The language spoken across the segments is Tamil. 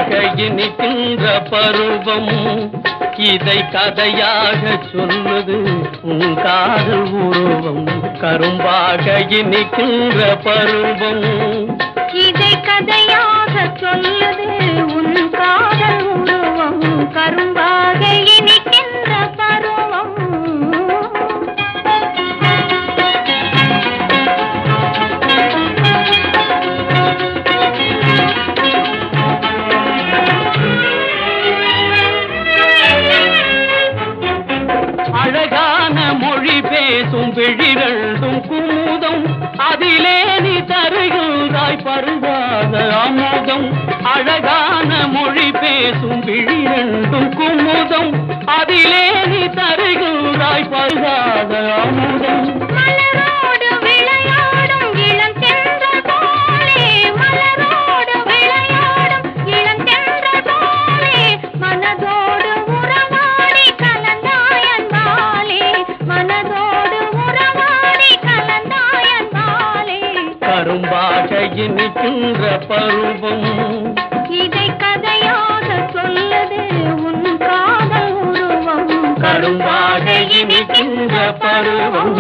கரும்பாக இனிக்கின்ற பருவம் இதை கதையாக சொல்லுது உன் காதல் உருவம் கரும்பாக இனிக்கின்ற பருவம் இதை கதையாக சொல்லுது உன் காதல் உருவம் கரும்பாக இனிக்கின்ற பருவம் அழகான மொழி பேசும் விழிரண்டும் குமுதம் அதிலே நீ தருகின்றாய் பருகாத அமுதம் அழகான மொழி பேசும் விழிரண்டும் குமுதம் அதிலே நீ தருகின்றாய் பருகாத அமுதம் மலரோடு விளையாடும் இளம் தென்றல் போலே மலரோடு விளையாடும் இளம் தென்றல் போலே மனதோடு உறவாடி கலந்தாயன் பாலே மனதோடு உறவாடி கலந்தாயன் பாலே கரும்பாக இனிக்கின்ற பருவம் இதை கதையாக சொல்லுது உன் காதல் உருவம் கரும்பாக இனிக்கின்ற பருவம்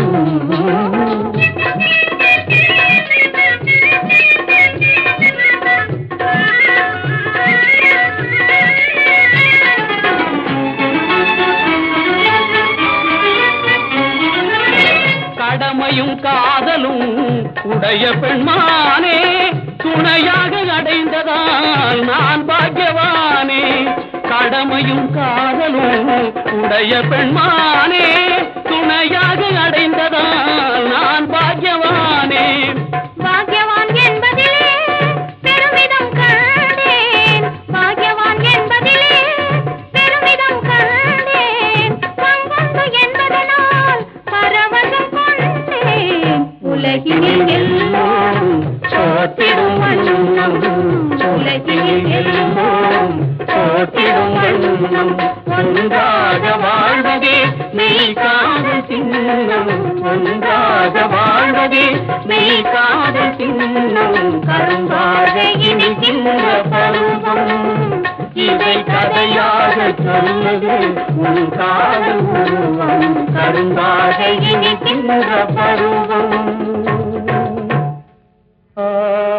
கடமையும் காதலும் உடைய பெண்மானே துணையாக அடைந்ததால் நான் பாக்கியவானே கடமையும் காதலும் உடைய பெண்மானே துணையாக அடைந்ததால் நான் பாக்கியவானே பாக்யவான் என்பதிலே பெருமிதம் கண்டேன் பாக்யவான் என்பதிலே பெருமிதம் கண்டேன் பங்கொண்டு என்பதனால் பரவசம் கொண்டேன் உலகினில் எல்லோரும் சோத்திடும் வண்ணம் உலகில் எல்லோரும் சோத்திடும் வண்ணம் ஒன்றாக வாழ்வதே மெய் காதல் சின்னம் ஒன்றாக வாழ்வதே மெய் காதல் சின்னம் கரும்பாக இனிக்கின்ற பருவம் இதை கதையாக சொல்லுது உன் காதல் உருவம் கரும்பாக இனிக்கின்ற பருவம் ஆ